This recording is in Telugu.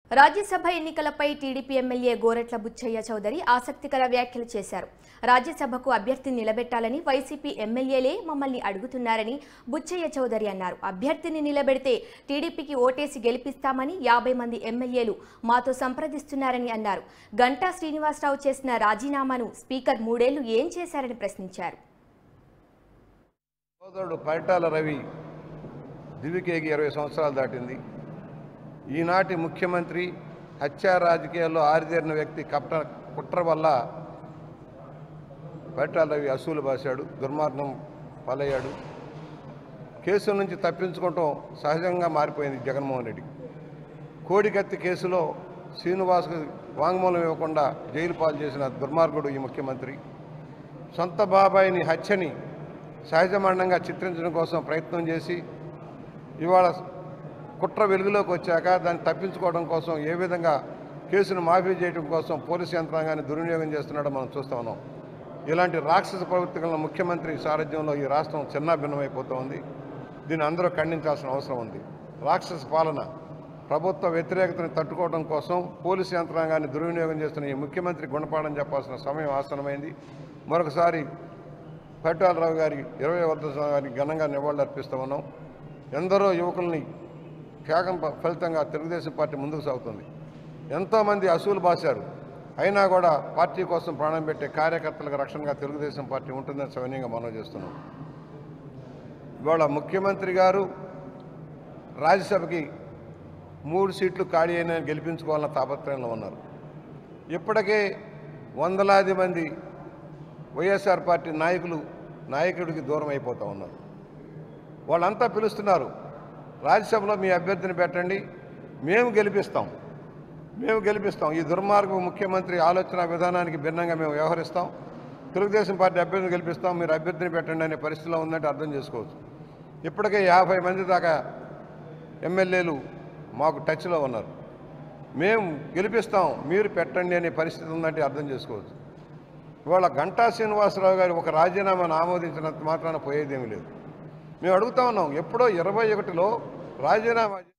రాజ్యసభ ఎన్నికలపై టీడీపీ ఎమ్మెల్యే గోరెట్ల బుచ్చయ్య చౌదరి ఆసక్తికర వ్యాఖ్యలు చేశారు రాజ్యసభకు అభ్యర్థిని నిలబెట్టాలని వైసీపీ ఎమ్మెల్యేలే మమ్మల్ని అడుగుతున్నారని బుచ్చయ్య చౌదరి అన్నారు అభ్యర్థిని నిలబెడితే టీడీపీకి ఓటేసి గెలిపిస్తామని యాభై మంది ఎమ్మెల్యేలు మాతో సంప్రదిస్తున్నారని అన్నారు గంటా శ్రీనివాసరావు చేసిన రాజీనామాను స్పీకర్ మూడేళ్లు ఏం చేశారని ప్రశ్నించారు సోదరుడు పరిటాల రవి దివికేకి ఇరవై సంవత్సరాలు దాటింది ఈనాటి ముఖ్యమంత్రి హత్యా రాజకీయాల్లో ఆరితేరిన వ్యక్తి కప్ట కుట్ర వల్ల పరిటాల రవి అసూలు బాశాడు దుర్మార్గం పాలయ్యాడు కేసుల నుంచి తప్పించుకోవటం సహజంగా మారిపోయింది జగన్మోహన్ రెడ్డి కోడికత్తి కేసులో శ్రీనివాస్కు వాంగ్మూలం ఇవ్వకుండా జైలు పాలు చేసిన దుర్మార్గుడు ఈ ముఖ్యమంత్రి సొంత బాబాయిని హత్యని సహజమానంగా చిత్రించడం కోసం ప్రయత్నం చేసి ఇవాళ కుట్ర వెలుగులోకి వచ్చాక దాన్ని తప్పించుకోవడం కోసం ఏ విధంగా కేసును మాఫీ చేయడం కోసం పోలీసు యంత్రాంగాన్ని దుర్వినియోగం చేస్తున్నాడో మనం చూస్తా ఉన్నాం ఇలాంటి రాక్షస ప్రవృత్తిగల ముఖ్యమంత్రి సారథ్యంలో ఈ రాష్ట్రం చిన్నాభిన్నమైపోతూ ఉంది దీన్ని అందరూ ఖండించాల్సిన అవసరం ఉంది రాక్షస పాలన ప్రభుత్వ వ్యతిరేకతను తట్టుకోవడం కోసం పోలీసు యంత్రాంగాన్ని దుర్వినియోగం చేస్తున్న ఈ ముఖ్యమంత్రి గుణపాఠం చెప్పాల్సిన సమయం ఆసనమైంది మరొకసారి పట్టాలరావు గారి ఇరవై వర్ధ గారికి ఘనంగా నివాళులు అర్పిస్తూ ఉన్నాం ఎందరో యువకుల్ని త్యాగం ఫ- ఫలితంగా తెలుగుదేశం పార్టీ ముందుకు సాగుతుంది ఎంతోమంది అసూలు బాశారు అయినా కూడా పార్టీ కోసం ప్రాణం పెట్టే కార్యకర్తలకు రక్షణగా తెలుగుదేశం పార్టీ ఉంటుందని సవినయంగా మనవి చేస్తున్నాం ఇవాళ ముఖ్యమంత్రి గారు రాజ్యసభకి మూడు సీట్లు ఖాళీ అయిన గెలిపించుకోవాలన్న తాపత్రయంలో ఉన్నారు ఇప్పటికే వందలాది మంది వైఎస్ఆర్ పార్టీ నాయకులు నాయకుడికి దూరం అయిపోతూ ఉన్నారు వాళ్ళంతా పిలుస్తున్నారు రాజ్యసభలో మీ అభ్యర్థిని పెట్టండి మేము గెలిపిస్తాం మేము గెలిపిస్తాం ఈ దుర్మార్గ ముఖ్యమంత్రి ఆలోచన విధానానికి భిన్నంగా మేము వ్యవహరిస్తాం తెలుగుదేశం పార్టీ అభ్యర్థిని గెలిపిస్తాం మీరు అభ్యర్థిని పెట్టండి అనే పరిస్థితిలో ఉందంటే అర్థం చేసుకోవచ్చు ఇప్పటికే యాభై మంది దాకా ఎమ్మెల్యేలు మాకు టచ్లో ఉన్నారు మేము గెలిపిస్తాం మీరు పెట్టండి అనే పరిస్థితి ఉందంటే అర్థం చేసుకోవచ్చు ఇవాళ గంటా శ్రీనివాసరావు గారు ఒక రాజీనామాను ఆమోదించినంత మాత్రాన పోయేదేమీ లేదు మేము అడుగుతా ఉన్నాం ఎప్పుడో ఇరవై ఒకటిలో రాజీనామా